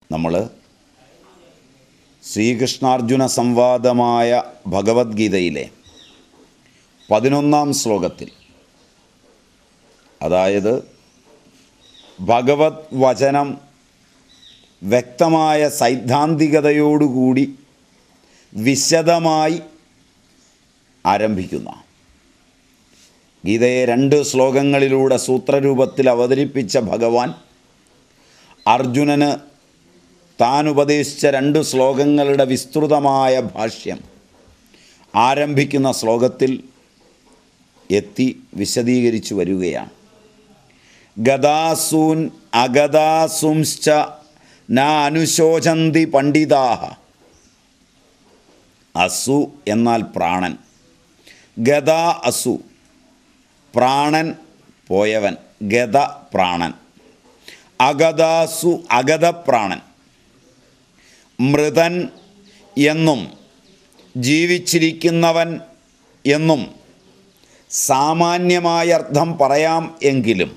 നമ്മൾ ശ്രീകൃഷ്ണാർജുന സംവാദമായ ഭഗവത്ഗീതയിലെ പതിനൊന്നാം ശ്ലോകത്തിൽ അതായത് ഭഗവത് വചനം വ്യക്തമായ സൈദ്ധാന്തികതയോടുകൂടി വിശദമായി ആരംഭിക്കുന്ന ഗീതയെ രണ്ട് ശ്ലോകങ്ങളിലൂടെ സൂത്രരൂപത്തിൽ അവതരിപ്പിച്ച ഭഗവാൻ അർജുനന് താൻ ഉപദേശിച്ച രണ്ട് ശ്ലോകങ്ങളുടെ വിസ്തൃതമായ ഭാഷ്യം ആരംഭിക്കുന്ന ശ്ലോകത്തിൽ എത്തി വിശദീകരിച്ചു വരികയാണ് ഗതാസൂൻ അഗതാസുംശ്ച ന അനുശോചന്തി പണ്ഡിതാഹ അസു എന്നാൽ പ്രാണൻ ഗത അസു പ്രാണൻ പോയവൻ ഗത പ്രാണൻ അഗതാസു അഗതപ്രാണൻ മൃതൻ എന്നും ജീവിച്ചിരിക്കുന്നവൻ എന്നും സാമാന്യമായ അർത്ഥം പറയാം എങ്കിലും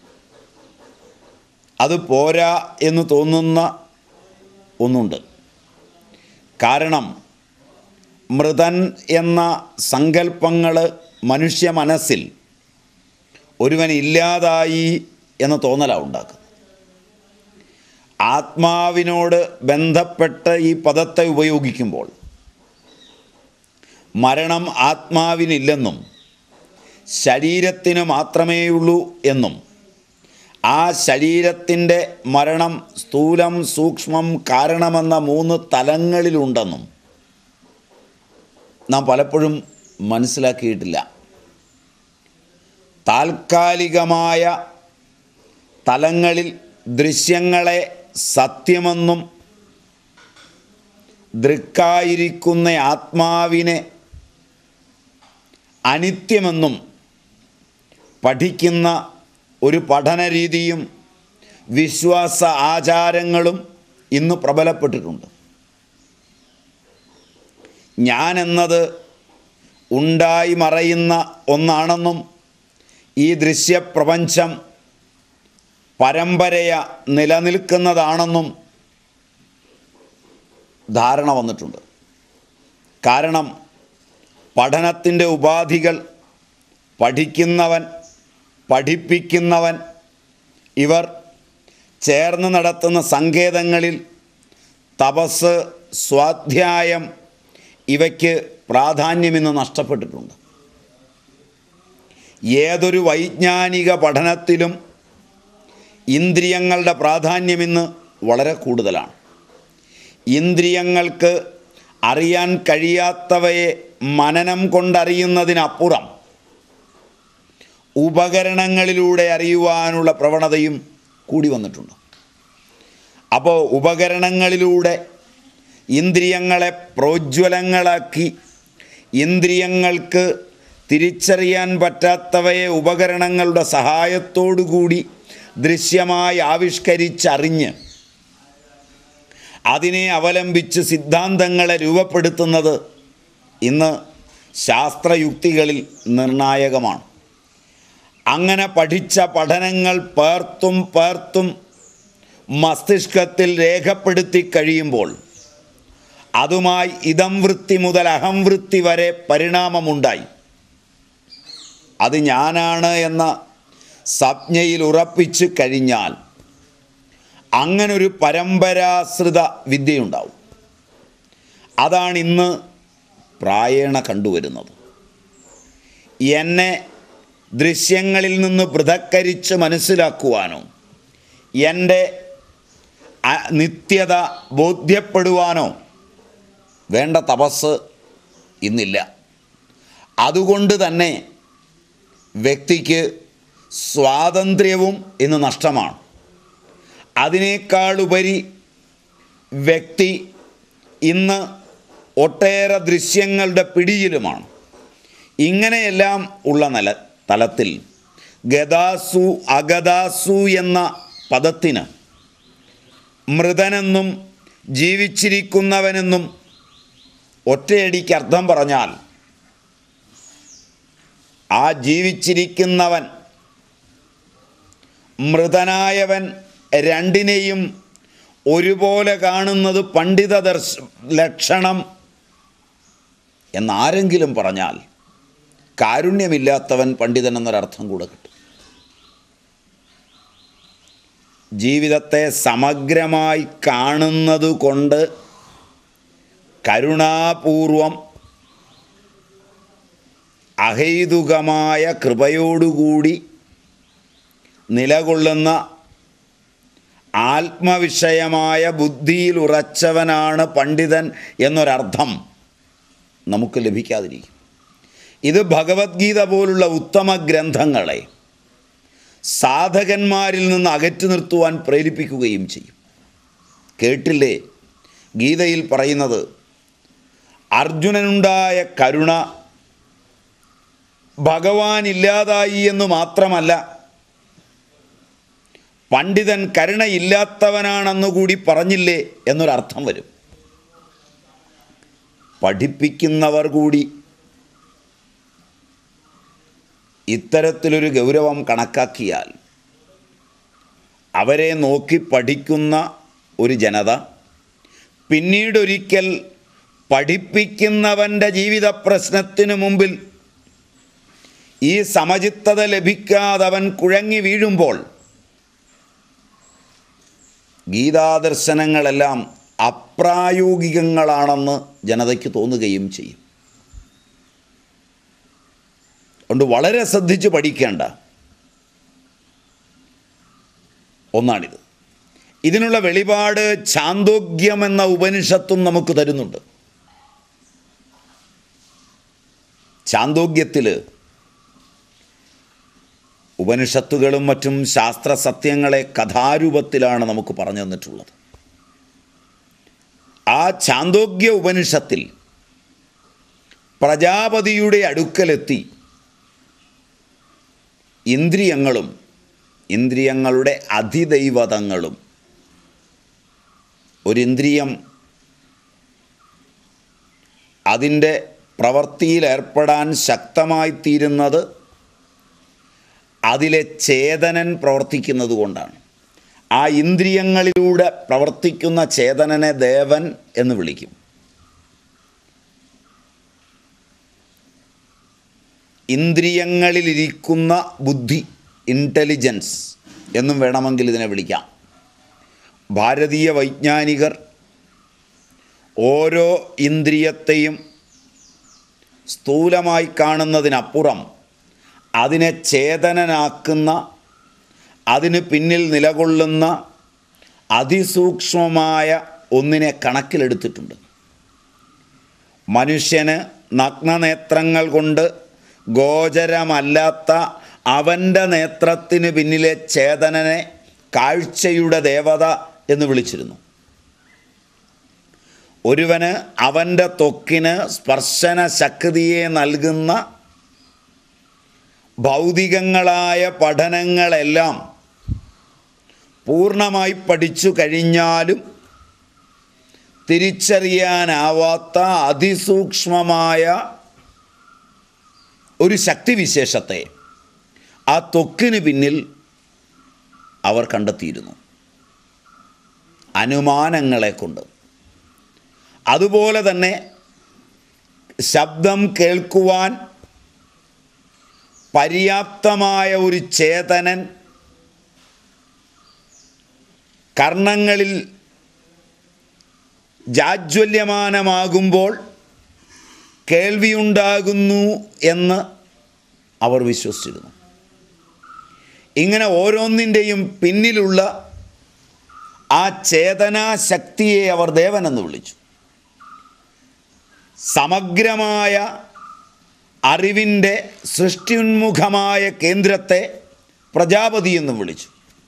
അത് പോരാ എന്ന് തോന്നുന്ന ഒന്നുണ്ട് കാരണം മൃതൻ എന്ന സങ്കല്പങ്ങൾ മനുഷ്യ മനസ്സിൽ ഒരുവൻ ഇല്ലാതായി എന്ന തോന്നലാണ് ഉണ്ടാക്കുന്നത് ആത്മാവിനോട് ബന്ധപ്പെട്ട് ഈ പദത്തെ ഉപയോഗിക്കുമ്പോൾ മരണം ആത്മാവിനില്ലെന്നും ശരീരത്തിന് മാത്രമേയുള്ളൂ എന്നും ആ ശരീരത്തിൻ്റെ മരണം സ്ഥൂലം സൂക്ഷ്മം കാരണമെന്ന മൂന്ന് തലങ്ങളിലുണ്ടെന്നും നാം പലപ്പോഴും മനസ്സിലാക്കിയിട്ടില്ല താൽക്കാലികമായ തലങ്ങളിൽ ദൃശ്യങ്ങളെ സത്യമെന്നും ദൃക്കായിരിക്കുന്ന ആത്മാവിനെ അനിത്യമെന്നും പഠിക്കുന്ന ഒരു പഠന രീതിയും വിശ്വാസ ആചാരങ്ങളും ഇന്ന് പ്രബലപ്പെട്ടിട്ടുണ്ട് ഞാൻ എന്നത് ഉണ്ടായി മറയുന്ന ഒന്നാണെന്നും ഈ ദൃശ്യപ്രപഞ്ചം പരമ്പരയ നിലനിൽക്കുന്നതാണെന്നും ധാരണ വന്നിട്ടുണ്ട് കാരണം പഠനത്തിൻ്റെ ഉപാധികൾ പഠിക്കുന്നവൻ പഠിപ്പിക്കുന്നവൻ ഇവർ ചേർന്ന് നടത്തുന്ന സങ്കേതങ്ങളിൽ തപസ് സ്വാധ്യായം ഇവയ്ക്ക് പ്രാധാന്യമിന്ന് നഷ്ടപ്പെട്ടിട്ടുണ്ട് ഏതൊരു വൈജ്ഞാനിക പഠനത്തിലും ഇന്ദ്രിയങ്ങളുടെ പ്രാധാന്യമിന്ന് വളരെ കൂടുതലാണ് ഇന്ദ്രിയങ്ങൾക്ക് അറിയാൻ കഴിയാത്തവയെ മനനം കൊണ്ടറിയുന്നതിനപ്പുറം ഉപകരണങ്ങളിലൂടെ അറിയുവാനുള്ള പ്രവണതയും കൂടി വന്നിട്ടുണ്ട് അപ്പോൾ ഉപകരണങ്ങളിലൂടെ ഇന്ദ്രിയങ്ങളെ പ്രോജ്വലങ്ങളാക്കി ഇന്ദ്രിയങ്ങൾക്ക് തിരിച്ചറിയാൻ പറ്റാത്തവയെ ഉപകരണങ്ങളുടെ സഹായത്തോടുകൂടി ദൃശ്യമായി ആവിഷ്കരിച്ചറിഞ്ഞ് അതിനെ അവലംബിച്ച് സിദ്ധാന്തങ്ങളെ രൂപപ്പെടുത്തുന്നത് ഇന്ന് ശാസ്ത്രയുക്തികളിൽ നിർണായകമാണ് അങ്ങനെ പഠിച്ച പഠനങ്ങൾ പേർത്തും പേർത്തും മസ്തിഷ്കത്തിൽ രേഖപ്പെടുത്തി കഴിയുമ്പോൾ അതുമായി ഇതം വൃത്തി മുതൽ അഹം വൃത്തി വരെ പരിണാമമുണ്ടായി അത് ഞാനാണ് എന്ന സംജ്ഞയിൽ ഉറപ്പിച്ച് കഴിഞ്ഞാൽ അങ്ങനൊരു പരമ്പരാശ്രിത വിദ്യയുണ്ടാവും അതാണ് ഇന്ന് പ്രായേണ കണ്ടുവരുന്നത് എന്നെ ദൃശ്യങ്ങളിൽ നിന്ന് പൃഥക്കരിച്ച് മനസ്സിലാക്കുവാനോ എൻ്റെ അ- നിത്യത ബോധ്യപ്പെടുവാനോ വേണ്ട തപസ് ഇന്നില്ല അതുകൊണ്ട് തന്നെ വ്യക്തിക്ക് സ്വാതന്ത്ര്യവും ഇന്ന് നഷ്ടമാണ് അതിനേക്കാളുപരി വ്യക്തി ഇന്ന് ഒട്ടേറെ ദൃശ്യങ്ങളുടെ പിടിയിലുമാണ് ഇങ്ങനെയെല്ലാം ഉള്ള നില തലത്തിൽ ഗതാസു അഗതാസു എന്ന പദത്തിന് മൃതനെന്നും ജീവിച്ചിരിക്കുന്നവനെന്നും ഒറ്റയടിക്ക് അർത്ഥം പറഞ്ഞാൽ ആ ജീവിച്ചിരിക്കുന്നവൻ മൃതനായവൻ രണ്ടിനെയും ഒരുപോലെ കാണുന്നത് പണ്ഡിത ദർശ ലക്ഷണം എന്നാരെങ്കിലും പറഞ്ഞാൽ കാരുണ്യമില്ലാത്തവൻ പണ്ഡിതൻ എന്നൊരർത്ഥം കൂടെ കിട്ടും ജീവിതത്തെ സമഗ്രമായി കാണുന്നത് കൊണ്ട് കരുണാപൂർവം അഹൈതുകമായ കൃപയോടുകൂടി നിലകൊള്ളുന്ന ആത്മവിഷയമായ ബുദ്ധിയിൽ ഉറച്ചവനാണ് പണ്ഡിതൻ എന്നൊരർത്ഥം നമുക്ക് ലഭിക്കാതിരിക്കും ഇത് ഭഗവത്ഗീത പോലുള്ള ഉത്തമ ഗ്രന്ഥങ്ങളെ സാധകന്മാരിൽ നിന്ന് അകറ്റി നിർത്തുവാൻ പ്രേരിപ്പിക്കുകയും ചെയ്യും കേട്ടില്ലേ ഗീതയിൽ പറയുന്നത് അർജുനനുണ്ടായ കരുണ ഭഗവാൻ ഇല്ലാതായി എന്ന് മാത്രമല്ല പണ്ഡിതൻ കരുണയില്ലാത്തവനാണെന്ന് കൂടി പറഞ്ഞില്ലേ എന്നൊരർത്ഥം വരും പഠിപ്പിക്കുന്നവർ കൂടി ഇത്തരത്തിലൊരു ഗൗരവം കണക്കാക്കിയാൽ അവരെ നോക്കി പഠിക്കുന്ന ഒരു ജനത പിന്നീടൊരിക്കൽ പഠിപ്പിക്കുന്നവൻ്റെ ജീവിത പ്രശ്നത്തിനു മുമ്പിൽ ഈ സമചിത്തത ലഭിക്കാതവൻ കുഴങ്ങി വീഴുമ്പോൾ ഗീതാദർശനങ്ങളെല്ലാം അപ്രായോഗികങ്ങളാണെന്ന് ജനതയ്ക്ക് തോന്നുകയും ചെയ്യും അതുകൊണ്ട് വളരെ ശ്രദ്ധിച്ച് പഠിക്കേണ്ട ഒന്നാണിത് ഇതിനുള്ള വെളിപാട് ചാന്തോഗ്യം എന്ന ഉപനിഷത്തും നമുക്ക് തരുന്നുണ്ട് ചാന്തോഗ്യത്തിൽ ഉപനിഷത്തുകളും മറ്റും ശാസ്ത്ര സത്യങ്ങളെ കഥാരൂപത്തിലാണ് നമുക്ക് പറഞ്ഞു തന്നിട്ടുള്ളത് ആ ചാന്തോഗ്യ ഉപനിഷത്തിൽ പ്രജാപതിയുടെ അടുക്കലെത്തി ഇന്ദ്രിയങ്ങളും ഇന്ദ്രിയങ്ങളുടെ അധിദൈവതങ്ങളും ഒരിന്ദ്രിയം അതിൻ്റെ പ്രവൃത്തിയിലേർപ്പെടാൻ ശക്തമായിത്തീരുന്നത് അതിലെ ചേതനൻ പ്രവർത്തിക്കുന്നത് കൊണ്ടാണ് ആ ഇന്ദ്രിയങ്ങളിലൂടെ പ്രവർത്തിക്കുന്ന ചേതനനെ ദേവൻ എന്ന് വിളിക്കും ഇന്ദ്രിയങ്ങളിലിരിക്കുന്ന ബുദ്ധി ഇൻ്റലിജൻസ് എന്നും വേണമെങ്കിൽ ഇതിനെ വിളിക്കാം ഭാരതീയ വൈജ്ഞാനികർ ഓരോ ഇന്ദ്രിയത്തെയും സ്ഥൂലമായി കാണുന്നതിനപ്പുറം അതിനെ ചേതനനാക്കുന്ന അതിന് പിന്നിൽ നിലകൊള്ളുന്ന അതിസൂക്ഷ്മമായ ഒന്നിനെ കണക്കിലെടുത്തിട്ടുണ്ട് മനുഷ്യന് നഗ്നനേത്രങ്ങൾ കൊണ്ട് ഗോചരമല്ലാത്ത അവൻ്റെ നേത്രത്തിന് പിന്നിലെ ചേതനനെ കാഴ്ചയുടെ ദേവത എന്ന് വിളിച്ചിരുന്നു ഒരുവന് അവൻ്റെ ത്വക്കിന് സ്പർശന ശക്തിയെ നൽകുന്ന ഭൗതികങ്ങളായ പഠനങ്ങളെല്ലാം പൂർണ്ണമായി പഠിച്ചു കഴിഞ്ഞാലും തിരിച്ചറിയാനാവാത്ത അതിസൂക്ഷ്മമായ ഒരു ശക്തിവിശേഷത്തെ ആ ത്വക്കിന് പിന്നിൽ അവർ കണ്ടെത്തിയിരുന്നു അനുമാനങ്ങളെ കൊണ്ട് അതുപോലെ തന്നെ ശബ്ദം കേൾക്കുവാൻ പര്യാപ്തമായ ഒരു ചേതനൻ കർണങ്ങളിൽ ജാജ്വല്യമാനമാകുമ്പോൾ കേൾവിയുണ്ടാകുന്നു എന്ന് അവർ വിശ്വസിച്ചിരുന്നു ഇങ്ങനെ ഓരോന്നിൻ്റെയും പിന്നിലുള്ള ആ ചേതനാശക്തിയെ അവർ ദേവനെന്ന് വിളിച്ചു സമഗ്രമായ അറിവിൻ്റെ സൃഷ്ടിയുന്മുഖമായ കേന്ദ്രത്തെ പ്രജാപതി എന്നും വിളിച്ചു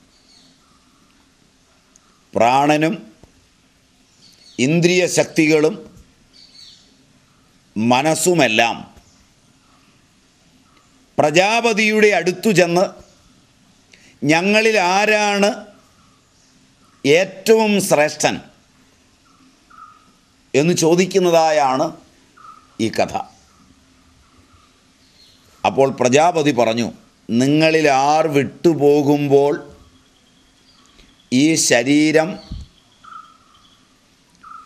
പ്രാണനും ഇന്ദ്രിയ ശക്തികളും മനസ്സുമെല്ലാം പ്രജാപതിയുടെ അടുത്തു ചെന്ന് ഞങ്ങളിൽ ആരാണ് ഏറ്റവും ശ്രേഷ്ഠൻ എന്ന് ചോദിക്കുന്നതായാണ് ഈ കഥ അപ്പോൾ പ്രജാപതി പറഞ്ഞു നിങ്ങളിൽ ആർ വിട്ടുപോകുമ്പോൾ ഈ ശരീരം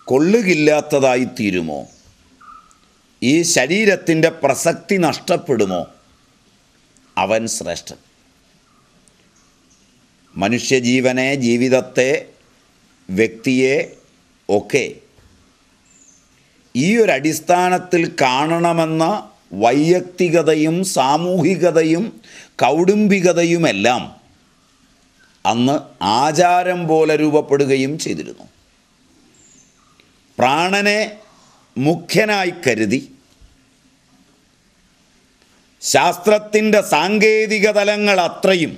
കൊള്ളുകില്ലാത്തതായിത്തീരുമോ ഈ ശരീരത്തിൻ്റെ പ്രസക്തി നഷ്ടപ്പെടുമോ അവൻ ശ്രേഷ്ഠൻ മനുഷ്യജീവനെ ജീവിതത്തെ വ്യക്തിയെ ഒക്കെ ഈ ഒരു അടിസ്ഥാനത്തിൽ കാണണമെന്ന വൈയക്തികതയും സാമൂഹികതയും കൗടുംബികതയുമെല്ലാം അന്ന് ആചാരം പോലെ രൂപപ്പെടുകയും ചെയ്തിരുന്നു പ്രാണനെ മുഖ്യനായി കരുതി ശാസ്ത്രത്തിൻ്റെ സാങ്കേതിക തലങ്ങൾ അത്രയും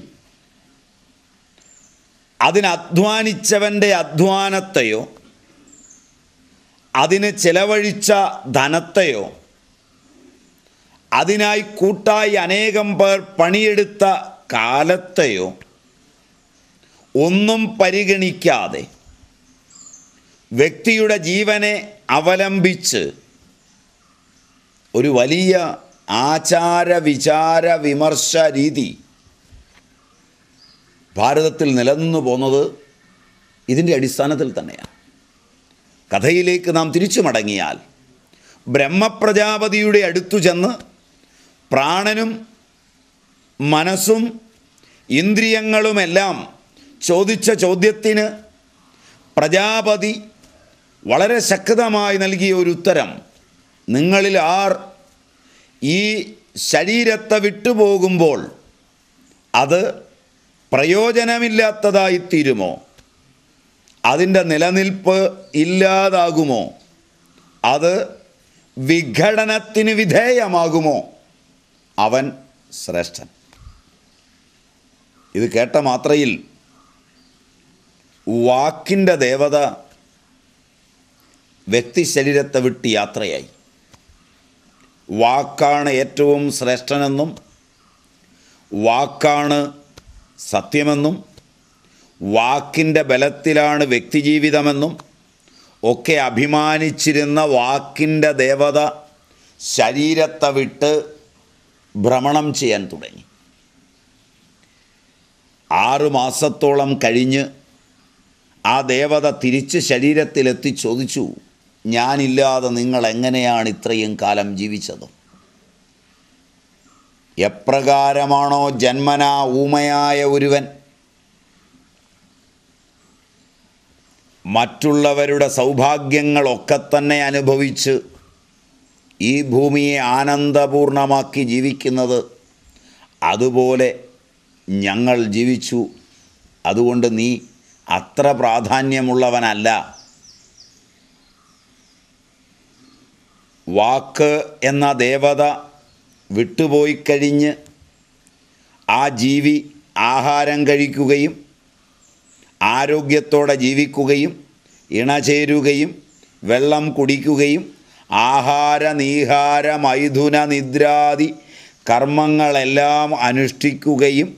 അതിനധ്വാനിച്ചവൻ്റെ അധ്വാനത്തെയോ അതിന് ചെലവഴിച്ച ധനത്തെയോ അതിനായി കൂട്ടായി അനേകം പേർ പണിയെടുത്ത കാലത്തെയോ ഒന്നും പരിഗണിക്കാതെ വ്യക്തിയുടെ ജീവനെ അവലംബിച്ച് ഒരു വലിയ ആചാര വിചാര വിമർശ രീതി ഭാരതത്തിൽ നിലനിന്നു പോന്നത് ഇതിൻ്റെ അടിസ്ഥാനത്തിൽ തന്നെയാണ് കഥയിലേക്ക് നാം തിരിച്ചു മടങ്ങിയാൽ ബ്രഹ്മപ്രജാപതിയുടെ അടുത്തു ചെന്ന് പ്രാണനും മനസ്സും ഇന്ദ്രിയങ്ങളുമെല്ലാം ചോദിച്ച ചോദ്യത്തിന് പ്രജാപതി വളരെ ശക്തമായി നൽകിയ ഒരു ഉത്തരം നിങ്ങളിൽ ആർ ഈ ശരീരത്തെ വിട്ടുപോകുമ്പോൾ അത് പ്രയോജനമില്ലാത്തതായിത്തീരുമോ അതിൻ്റെ നിലനിൽപ്പ് ഇല്ലാതാകുമോ അത് വിഘടനത്തിന് വിധേയമാകുമോ അവൻ ശ്രേഷ്ഠൻ ഇത് കേട്ട മാത്രയിൽ വാക്കിൻ്റെ ദേവത വ്യക്തി ശരീരത്തെ വിട്ട് യാത്രയായി വാക്കാണ് ഏറ്റവും ശ്രേഷ്ഠനെന്നും വാക്കാണ് സത്യമെന്നും വാക്കിൻ്റെ ബലത്തിലാണ് വ്യക്തിജീവിതമെന്നും ഒക്കെ അഭിമാനിച്ചിരുന്ന വാക്കിൻ്റെ ദേവത ശരീരത്തെ വിട്ട് ഭ്രമണം ചെയ്യാൻ തുടങ്ങി ആറു മാസത്തോളം കഴിഞ്ഞ് ആ ദേവത തിരിച്ച് ശരീരത്തിലെത്തി ചോദിച്ചു ഞാനില്ലാതെ നിങ്ങൾ എങ്ങനെയാണ് ഇത്രയും കാലം ജീവിച്ചത് എപ്രകാരമാണോ ജന്മനാ ഊമയായ ഒരുവൻ മറ്റുള്ളവരുടെ സൗഭാഗ്യങ്ങളൊക്കെ തന്നെ അനുഭവിച്ച് ഈ ഭൂമിയെ ആനന്ദപൂർണമാക്കി ജീവിക്കുന്നത് അതുപോലെ ഞങ്ങൾ ജീവിച്ചു അതുകൊണ്ട് നീ അത്ര പ്രാധാന്യമുള്ളവനല്ല വാക്ക് എന്ന ദേവത വിട്ടുപോയി കഴിഞ്ഞ് ആ ജീവി ആഹാരം കഴിക്കുകയും ആരോഗ്യത്തോടെ ജീവിക്കുകയും ഇണചേരുകയും വെള്ളം കുടിക്കുകയും ആഹാര നീഹാര മൈഥുന നിദ്രാദി കർമ്മങ്ങളെല്ലാം അനുഷ്ഠിക്കുകയും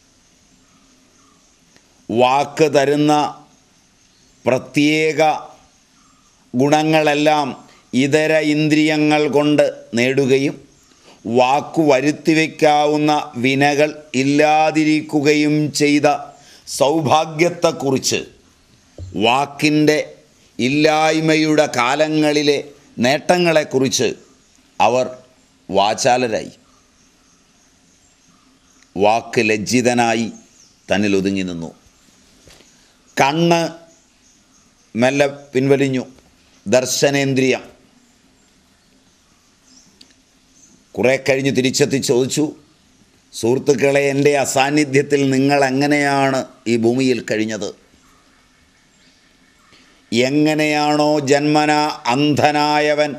വാക്ക് തരുന്ന പ്രത്യേക ഗുണങ്ങളെല്ലാം ഇതര ഇന്ദ്രിയങ്ങൾ കൊണ്ട് നേടുകയും വാക്കു വരുത്തിവെക്കാവുന്ന വിനകൾ ഇല്ലാതിരിക്കുകയും ചെയ്ത സൗഭാഗ്യത്തെക്കുറിച്ച് വാക്കിൻ്റെ ഇല്ലായ്മയുടെ കാലങ്ങളിലെ നേട്ടങ്ങളെക്കുറിച്ച് അവർ വാചാലരായി വാക്ക് ലജ്ജിതനായി തന്നിൽ ഒതുങ്ങി നിന്നു കണ്ണ് മെല്ലെ പിൻവലിഞ്ഞു ദർശനേന്ദ്രിയം കുറേ കഴിഞ്ഞ് തിരിച്ചെത്തി ചോദിച്ചു സുഹൃത്തുക്കളെ എൻ്റെ അസാന്നിധ്യത്തിൽ നിങ്ങൾ എങ്ങനെയാണ് ഈ ഭൂമിയിൽ കഴിഞ്ഞത് എങ്ങനെയാണോ ജന്മന അന്ധനായവൻ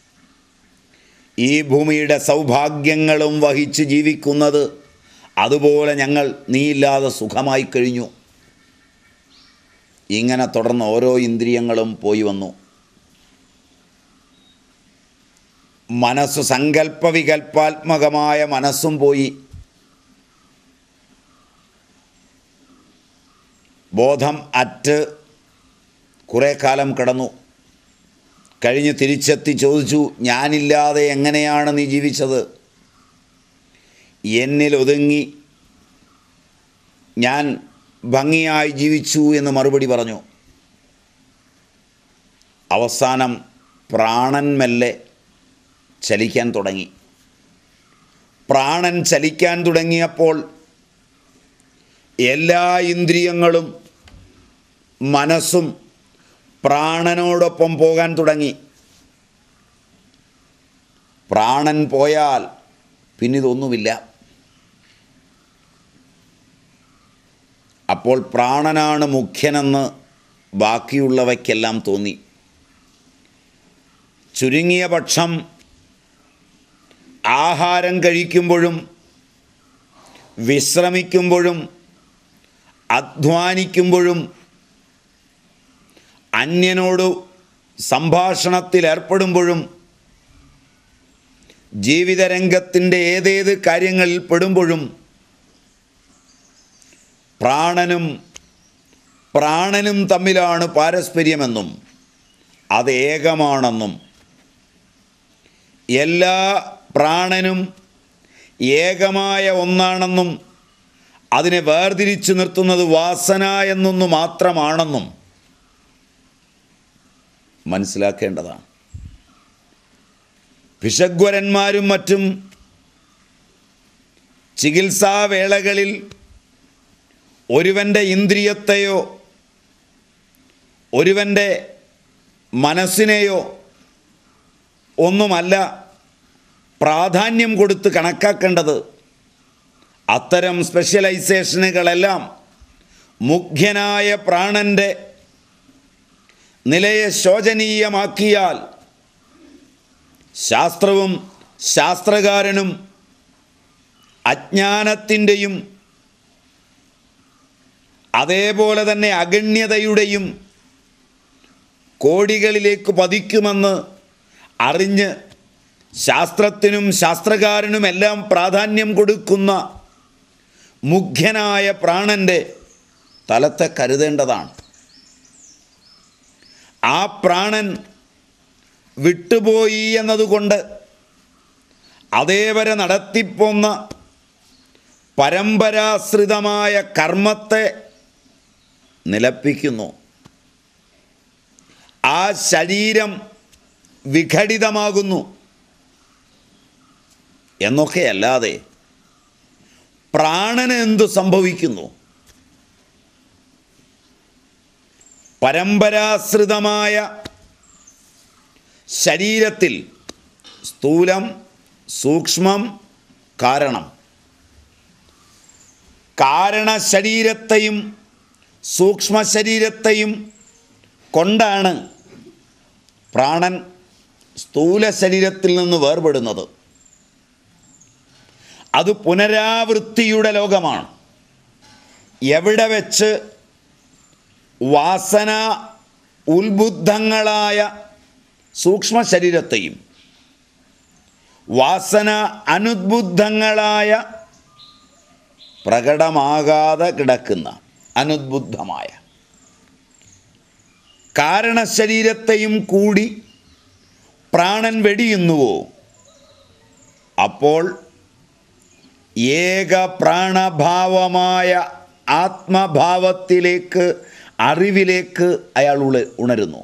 ഈ ഭൂമിയുടെ സൗഭാഗ്യങ്ങളും വഹിച്ച് ജീവിക്കുന്നത് അതുപോലെ ഞങ്ങൾ നീയില്ലാതെ സുഖമായി കഴിഞ്ഞു ഇങ്ങനെ തുടർന്ന് ഓരോ ഇന്ദ്രിയങ്ങളും പോയി വന്നു മനസ്സ് സങ്കല്പവികൽപ്പാത്മകമായ മനസ്സും പോയി ബോധം അറ്റ് കുറേ കാലം കിടന്നു കഴിഞ്ഞ് തിരിച്ചെത്തി ചോദിച്ചു ഞാനില്ലാതെ എങ്ങനെയാണ് നീ ജീവിച്ചത് എന്നിൽ ഒതുങ്ങി ഞാൻ ഭംഗിയായി ജീവിച്ചു എന്ന് മറുപടി പറഞ്ഞു അവസാനം പ്രാണൻ മെല്ലെ ചലിക്കാൻ തുടങ്ങി പ്രാണൻ ചലിക്കാൻ തുടങ്ങിയപ്പോൾ എല്ലാ ഇന്ദ്രിയങ്ങളും മനസ്സും പ്രാണനോടൊപ്പം പോകാൻ തുടങ്ങി പ്രാണൻ പോയാൽ പിന്നിതൊന്നുമില്ല അപ്പോൾ പ്രാണനാണ് മുഖ്യനെന്ന് ബാക്കിയുള്ളവയ്ക്കെല്ലാം തോന്നി ചുരുങ്ങിയ പക്ഷം ആഹാരം കഴിക്കുമ്പോഴും വിശ്രമിക്കുമ്പോഴും അധ്വാനിക്കുമ്പോഴും അന്യനോട് സംഭാഷണത്തിൽ ഏർപ്പെടുമ്പോഴും ജീവിതരംഗത്തിൻ്റെ ഏതേത് കാര്യങ്ങളിൽ പെടുമ്പോഴും പ്രാണനും പ്രാണനും തമ്മിലാണ് പാരസ്പര്യമെന്നും അത് ഏകമാണെന്നും എല്ലാ പ്രാണനും ഏകമായ ഒന്നാണെന്നും അതിനെ വേർതിരിച്ചു നിർത്തുന്നത് വാസന എന്നൊന്നു മാത്രമാണെന്നും മനസ്സിലാക്കേണ്ടതാണ് ഭിഷഗ്വരന്മാരും മറ്റും ചികിത്സാവേളകളിൽ ഒരുവൻ്റെ ഇന്ദ്രിയത്തെയോ ഒരുവൻ്റെ മനസ്സിനെയോ ഒന്നുമല്ല പ്രാധാന്യം കൊടുത്ത് കണക്കാക്കേണ്ടത് അത്തരം സ്പെഷ്യലൈസേഷനുകളെല്ലാം മുഖ്യനായ പ്രാണൻ്റെ നിലയെ ശോചനീയമാക്കിയാൽ ശാസ്ത്രവും ശാസ്ത്രകാരനും അജ്ഞാനത്തിൻ്റെയും അതേപോലെ തന്നെ അഗണ്യതയുടെയും കോടികളിലേക്ക് പതിക്കുമെന്ന് അറിഞ്ഞ് ശാസ്ത്രത്തിനും ശാസ്ത്രകാരനുമെല്ലാം പ്രാധാന്യം കൊടുക്കുന്ന മുഖ്യനായ പ്രാണൻ്റെ തലത്തെ കരുതേണ്ടതാണ് ആ പ്രാണൻ വിട്ടുപോയി എന്നതുകൊണ്ട് അതേവരെ നടത്തിപ്പോന്ന പരമ്പരാശ്രിതമായ കർമ്മത്തെ നിലപ്പിക്കുന്നു ആ ശരീരം വിഘടിതമാകുന്നു എന്നൊക്കെയല്ലാതെ പ്രാണന് എന്തു സംഭവിക്കുന്നു പരമ്പരാശ്രിതമായ ശരീരത്തിൽ സ്ഥൂലം സൂക്ഷ്മം കാരണം കാരണ ശരീരത്തെയും സൂക്ഷ്മ ശരീരത്തെയും കൊണ്ടാണ് പ്രാണൻ സ്ഥൂല ശരീരത്തിൽ നിന്ന് വേർപെടുന്നത് അത് പുനരാവൃത്തിയുടെ ലോകമാണ് എവിടെ വെച്ച് വാസന ഉത്ബുദ്ധങ്ങളായ സൂക്ഷ്മ ശരീരത്തെയും വാസന അനുദ്ബുദ്ധങ്ങളായ പ്രകടമാകാതെ കിടക്കുന്ന അനുദ്ബുദ്ധമായ കാരണശരീരത്തെയും കൂടി പ്രാണൻ വെടിയുന്നുവോ അപ്പോൾ ഏക പ്രാണഭാവമായ ആത്മഭാവത്തിലേക്ക് അറിവിലേക്ക് അയാൾ ഉള ഉണരുന്നു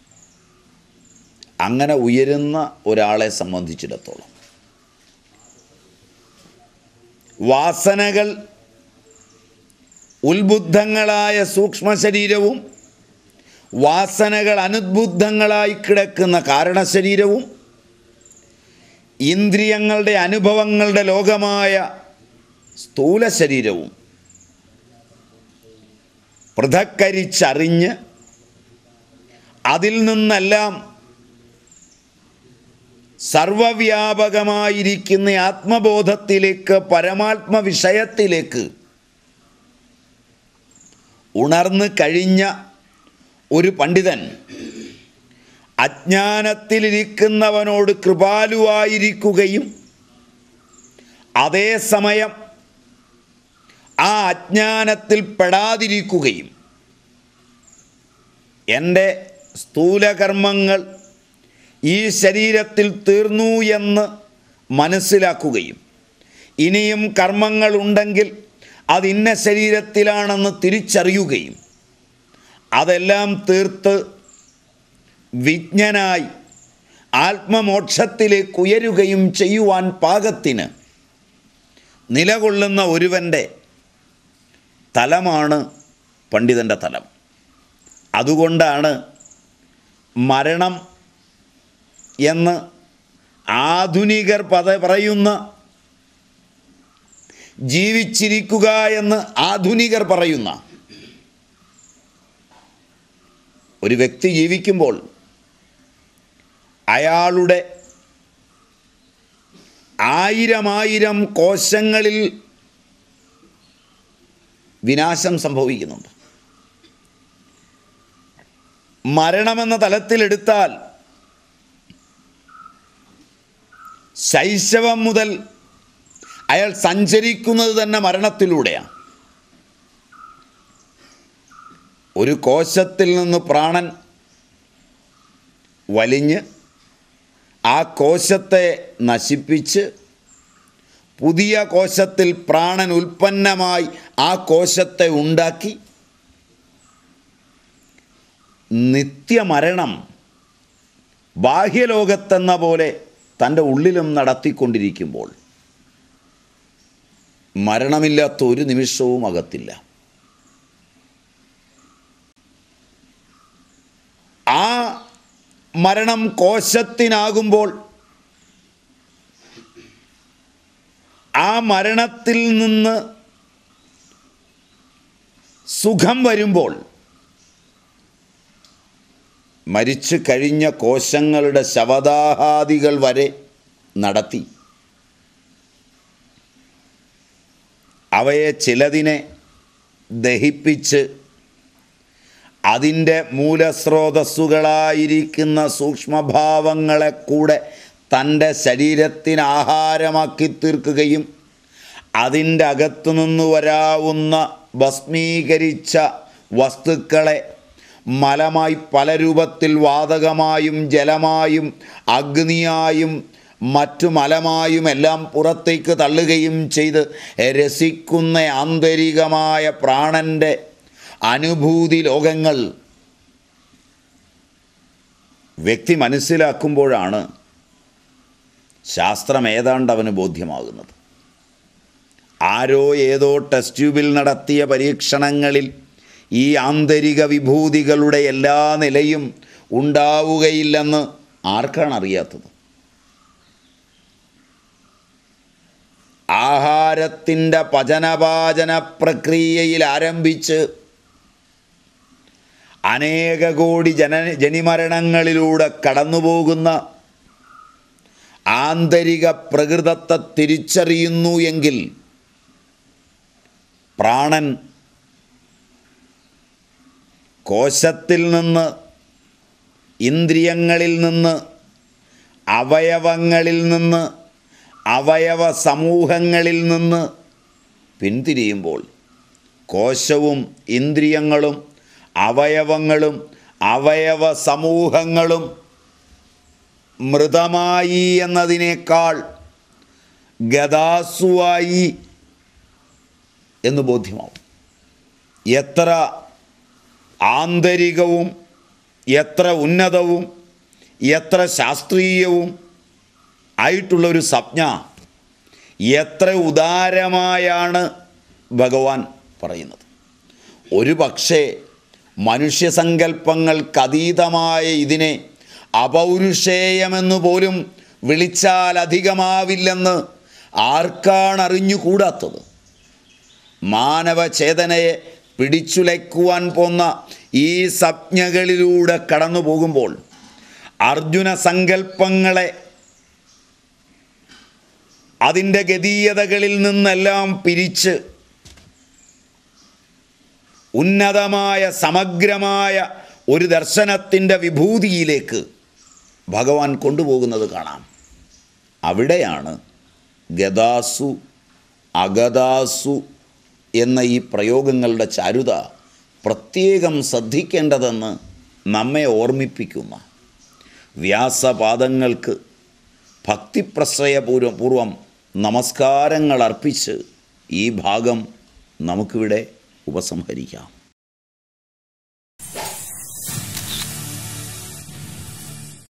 അങ്ങനെ ഉയരുന്ന ഒരാളെ സംബന്ധിച്ചിടത്തോളം വാസനകൾ ഉത്ബുദ്ധങ്ങളായ സൂക്ഷ്മ ശരീരവും വാസനകൾ അനുദ്ബുദ്ധങ്ങളായി കിടക്കുന്ന കാരണശരീരവും ഇന്ദ്രിയങ്ങളുടെ അനുഭവങ്ങളുടെ ലോകമായ സ്ഥൂല ശരീരവും പൃഥക്കരിച്ചറിഞ്ഞ് അതിൽ നിന്നെല്ലാം സർവവ്യാപകമായിരിക്കുന്ന ആത്മബോധത്തിലേക്ക് പരമാത്മ വിഷയത്തിലേക്ക് ഉണർന്ന് കഴിഞ്ഞ ഒരു പണ്ഡിതൻ അജ്ഞാനത്തിലിരിക്കുന്നവനോട് കൃപാലുവായിരിക്കുകയും അതേസമയം ആ അജ്ഞാനത്തിൽ പെടാതിരിക്കുകയും എൻ്റെ സ്ഥൂലകർമ്മങ്ങൾ ഈ ശരീരത്തിൽ തീർന്നു എന്ന് മനസ്സിലാക്കുകയും ഇനിയും കർമ്മങ്ങളുണ്ടെങ്കിൽ അത് ഇന്ന ശരീരത്തിലാണെന്ന് തിരിച്ചറിയുകയും അതെല്ലാം തീർത്ത് വിജ്ഞനായി ആത്മമോക്ഷത്തിലേക്ക് ഉയരുകയും ചെയ്യുവാൻ പാകത്തിന് നിലകൊള്ളുന്ന ഒരുവൻ്റെ തലമാണ് പണ്ഡിതൻ്റെ തലം അതുകൊണ്ടാണ് മരണം എന്ന് ആധുനികർ പദ പറയുന്ന ജീവിച്ചിരിക്കുക എന്ന് ആധുനികർ പറയുന്ന ഒരു വ്യക്തി ജീവിക്കുമ്പോൾ അയാളുടെ ആയിരമായിരം കോശങ്ങളിൽ വിനാശം സംഭവിക്കുന്നുണ്ട് മരണമെന്ന തലത്തിലെടുത്താൽ ശൈശവം മുതൽ അയാൾ സഞ്ചരിക്കുന്നത് തന്നെ മരണത്തിലൂടെയാണ് ഒരു കോശത്തിൽ നിന്ന് പ്രാണൻ വലിഞ്ഞ് ആ കോശത്തെ നശിപ്പിച്ച് പുതിയ കോശത്തിൽ പ്രാണൻ ഉൽപ്പന്നമായി ആ കോശത്തെ ഉണ്ടാക്കി നിത്യമരണം ബാഹ്യലോകത്തെന്ന പോലെ തൻ്റെ ഉള്ളിലും നടത്തിക്കൊണ്ടിരിക്കുമ്പോൾ മരണമില്ലാത്ത ഒരു നിമിഷവും അകത്തില്ല ആ മരണം കോശത്തിനാകുമ്പോൾ ആ മരണത്തിൽ നിന്ന് സുഖം വരുമ്പോൾ മരിച്ചു കഴിഞ്ഞ കോശങ്ങളുടെ ശവദാഹാദികൾ വരെ നടത്തി അവയെ ചിലതിനെ ദഹിപ്പിച്ച് അതിൻ്റെ മൂലസ്രോതസ്സുകളായിരിക്കുന്ന സൂക്ഷ്മഭാവങ്ങളെ കൂടെ തൻ്റെ ശരീരത്തിന് ആഹാരമാക്കി തീർക്കുകയും അതിൻ്റെ അകത്തു നിന്ന് വരാവുന്ന ഭസ്മീകരിച്ച വസ്തുക്കളെ മലമായി പല രൂപത്തിൽ വാതകമായും ജലമായും അഗ്നിയായും മറ്റു മലമായും എല്ലാം പുറത്തേക്ക് തള്ളുകയും ചെയ്ത് രസിക്കുന്ന ആന്തരികമായ പ്രാണൻ്റെ അനുഭൂതി ലോകങ്ങൾ വ്യക്തി മനസ്സിലാക്കുമ്പോഴാണ് ശാസ്ത്രം ഏതാണ്ട് അവന് ബോധ്യമാകുന്നത് ആരോ ഏതോ ടെസ്റ്റ് ട്യൂബിൽ നടത്തിയ പരീക്ഷണങ്ങളിൽ ഈ ആന്തരിക വിഭൂതികളുടെ എല്ലാ നിലയും ഉണ്ടാവുകയില്ലെന്ന് ആർക്കാണ് അറിയാത്തത് ആഹാരത്തിൻ്റെ പചനപാചന പ്രക്രിയയിൽ ആരംഭിച്ച് അനേക കോടി ജന ജനിമരണങ്ങളിലൂടെ കടന്നുപോകുന്ന ആന്തരിക പ്രകൃതത്തെ തിരിച്ചറിയുന്നു എങ്കിൽ പ്രാണൻ കോശത്തിൽ നിന്ന് ഇന്ദ്രിയങ്ങളിൽ നിന്ന് അവയവങ്ങളിൽ നിന്ന് അവയവ സമൂഹങ്ങളിൽ നിന്ന് പിന്തിരിയുമ്പോൾ കോശവും ഇന്ദ്രിയങ്ങളും അവയവങ്ങളും അവയവ സമൂഹങ്ങളും മൃതമായി എന്നതിനേക്കാൾ ഗതാസുവായി എന്ന് ബോധ്യമാവും എത്ര ആന്തരികവും എത്ര ഉന്നതവും എത്ര ശാസ്ത്രീയവും ആയിട്ടുള്ളൊരു സംജ്ഞ എത്ര ഉദാരമായാണ് ഭഗവാൻ പറയുന്നത് ഒരു പക്ഷേ മനുഷ്യസങ്കല്പങ്ങൾക്കതീതമായ ഇതിനെ അപൗരുഷേയമെന്ന് പോലും വിളിച്ചാൽ അധികമാവില്ലെന്ന് ആർക്കാണ് അറിഞ്ഞുകൂടാത്തത് മാനവചേതനയെ പിടിച്ചുലയ്ക്കുവാൻ പോന്ന ഈ സംജ്ഞകളിലൂടെ കടന്നു പോകുമ്പോൾ അർജുന സങ്കല്പങ്ങളെ അതിൻ്റെ ഗതീയതകളിൽ നിന്നെല്ലാം പിരിച്ച് ഉന്നതമായ സമഗ്രമായ ഒരു ദർശനത്തിൻ്റെ വിഭൂതിയിലേക്ക് ഭഗവാൻ കൊണ്ടുപോകുന്നത് കാണാം അവിടെയാണ് ഗതാസു അഗതാസു എന്ന ഈ പ്രയോഗങ്ങളുടെ ചാരുത പ്രത്യേകം ശ്രദ്ധിക്കേണ്ടതെന്ന് നമ്മെ ഓർമ്മിപ്പിക്കുന്ന വ്യാസപാദങ്ങൾക്ക് ഭക്തിപ്രശ്രയപൂർവ പൂർവം നമസ്കാരങ്ങൾ അർപ്പിച്ച് ഈ ഭാഗം നമുക്കിവിടെ ഉപസംഹരിക്കാം